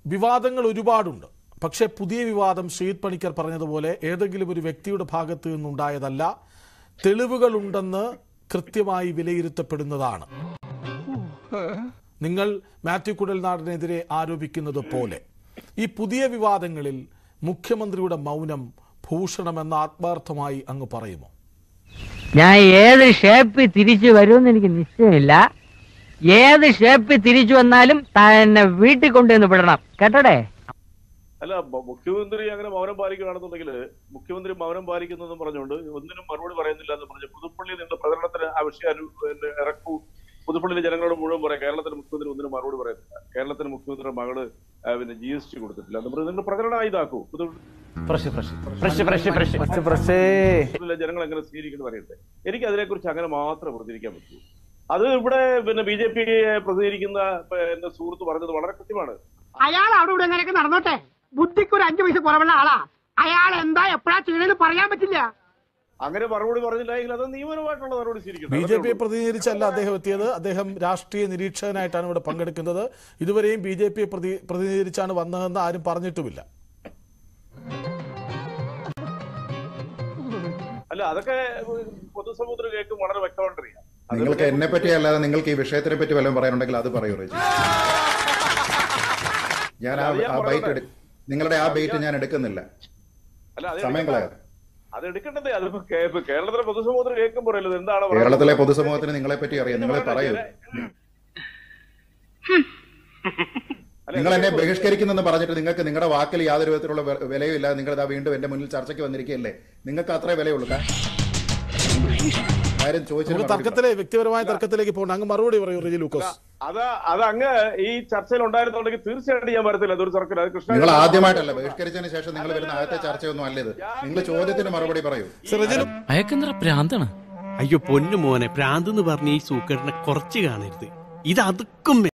വിവാദങ്ങൾ ഒരുപാടുണ്ട് പക്ഷേ പുതിയ വിവാദം ശ്രീത് പണിക്കർ പറഞ്ഞതുപോലെ ഏതെങ്കിലും ഒരു വ്യക്തിയുടെ ഭാഗത്തു നിന്നുണ്ടായതല്ല തെളിവുകളുണ്ടെന്ന് കൃത്യമായി വിലയിരുത്തപ്പെടുന്നതാണ് നിങ്ങൾ മാത്യു കുഴൽനാടിനെതിരെ ആരോപിക്കുന്നത് പോലെ ഈ പുതിയ വിവാദങ്ങളിൽ മുഖ്യമന്ത്രിയുടെ മൗനം ഭൂഷണമെന്ന് ആത്മാർത്ഥമായി അങ്ങ് പറയുമോ ഞാൻ ഏത് ഷേപ്പിൽ തിരിച്ചു വരുമെന്ന് എനിക്ക് നിശ്ചയമില്ല ഏത് ഷേപ്പിൽ തിരിച്ചു വന്നാലും തന്നെ വീട്ടിൽ കൊണ്ടുവന്ന് വിടണം കേട്ടോടെ അല്ല മ- മുഖ്യമന്ത്രി അങ്ങനെ മൗനം പാലിക്കുകയാണെന്നുണ്ടെങ്കിൽ മുഖ്യമന്ത്രി മൗനം പാലിക്കുന്നതെന്ന് പറഞ്ഞുകൊണ്ട് ഒന്നിനും മറുപടി പറയുന്നില്ല എന്ന് പറഞ്ഞു പുതുപ്പള്ളിയിൽ നിന്ന് പ്രചരണത്തിന് ആ വിഷയം അനു- പിന്നെ ഇറക്കൂ പുതുപ്പള്ളിയിലെ ജനങ്ങളോട് മുഴുവൻ പറയാം കേരളത്തിന് മുഖ്യമന്ത്രി ഒന്നിനും മറുപടി പറയുന്നില്ല കേരളത്തിന് മുഖ്യമന്ത്രിയുടെ മകള് ആ, പിന്നെ ജി എസ് ടി കൊടുത്തിട്ടില്ല എന്ന് പറഞ്ഞ് നിങ്ങൾ പ്രചരണം ഇതാക്കൂ പുതുപ്പള്ളിയിലെ ജനങ്ങൾ എങ്ങനെ സ്വീകരിക്കുന്നു പറയട്ടെ എനിക്ക് അതിനെക്കുറിച്ച് അങ്ങനെ മാത്രം പ്രതികരിക്കാൻ പറ്റൂ അത് ഇവിടെ പിന്നെ ബി ജെ പി പ്രതികരിക്കുന്ന ഇപ്പൊ എന്റെ സുഹൃത്ത് പറഞ്ഞത് വളരെ കൃത്യമാണ് അയാൾ അവിടെ ഇവിടെ എങ്ങനെയൊക്കെ നടന്നോട്ടെ ബുദ്ധിക്ക് ഒരു അഞ്ചു പൈസ കുറവുള്ള ആളാ അയാൾ എന്താ എപ്പോഴാ ചെയ്യണെന്ന് പറയാൻ പറ്റില്ല അങ്ങനെ മറുപടി പറഞ്ഞില്ലെങ്കിൽ അത് നിയമപരമായിട്ടുള്ള നടപടി സ്വീകരിക്കണം ബി അതേ ജെ പിയെ ഉള്ളൂ. പ്രതിനിധീകരിച്ചല്ല അദ്ദേഹം എത്തിയത് അദ്ദേഹം രാഷ്ട്രീയ നിരീക്ഷകനായിട്ടാണ് ഇവിടെ പങ്കെടുക്കുന്നത് ഇതുവരെയും ബി ജെ പിയെ പ്രതി പ്രതിനിധീകരിച്ചാണ് വന്നതെന്ന് ആരും പറഞ്ഞിട്ടുമില്ല അല്ല അതൊക്കെ പൊതുസമൂഹത്തിന് കേൾക്കും വളരെ വ്യക്തമായിട്ടറിയാം അത് നിങ്ങൾക്ക് എന്നെ പറ്റി അല്ലാതെ നിങ്ങൾക്ക് ഈ വിഷയത്തിനെ പറ്റി വല്ലതും പറയാനുണ്ടെങ്കിൽ അത് പറയൂ റേജി ഞാൻ ആ ആ ബൈറ്റ് എടു നിങ്ങളുടെ ആ ബൈറ്റ് ഞാൻ എടുക്കുന്നില്ല അല്ല അത് സമയം എടുക്കണ്ട. കളയാതെ അത് എടുക്കണ്ടേ അതിപ്പോ കേ- ഇപ്പൊ കേരളത്തിലെ പൊതുസമൂഹത്തിന് കേൾക്കുമ്പോഴല്ലോ ഇത് എന്താണ് പറയുന്നത്? കേരളത്തിലെ പൊതുസമൂഹത്തിന് നിങ്ങളെ പറ്റി അറിയാം നിങ്ങൾ പറയൂ അല്ല, നിങ്ങൾ എന്നെ ഇത് ബഹിഷ്കരിക്കുന്നെന്ന് പറഞ്ഞിട്ട് നിങ്ങൾക്ക് നിങ്ങളുടെ വാക്കിൽ യാതൊരു വിധത്തിലുള്ള വെ- വിലയും ഇല്ല നിങ്ങൾ ഇതാ വീണ്ടും എന്റെ മുന്നിൽ ചർച്ചയ്ക്ക് വന്നിരിക്കുകയല്ലേ നിങ്ങൾക്ക് അത്രേ വിലയുള്ളൂ കാ- കാര്യം ചോദിച്ചതിന് നമുക്ക് മറുപടി പറ. തർക്കത്തിലെ വ്യക്തിപരമായ തർക്കത്തിലേക്ക് പോകണ്ട അങ്ങ് മറുപടി പറയൂ റെജി ലൂക്കോസ് അത് അത് അങ്ങ് ഈ ചർച്ചയിൽ ഉണ്ടായിരുന്നുണ്ടെങ്കിൽ തീർച്ചയായിട്ടും ഞാൻ വരത്തില്ല അതൊരു സർക്കിൾ അത് കൃഷ്ണ നിങ്ങൾ ആദ്യമായിട്ടല്ല ബഹിഷ്കരിച്ചതിന് ശേഷം നിങ്ങൾ വരുന്ന ആദ്യത്തെ ചർച്ചയൊന്നും അല്ല ഇത് നിങ്ങൾ ചോദ്യത്തിന് മറുപടി പറയൂ സർ, റെജി ലൂ- അയക്കെന്തറ പ്രാന്താണ് അയ്യോ പൊന്നു മോനെ പ്രാന്ത് എന്ന് പറഞ്ഞ ഈ സൂക്കേടിനെ കുറച്ച് കാണരുത് ഇത് അതുക്കും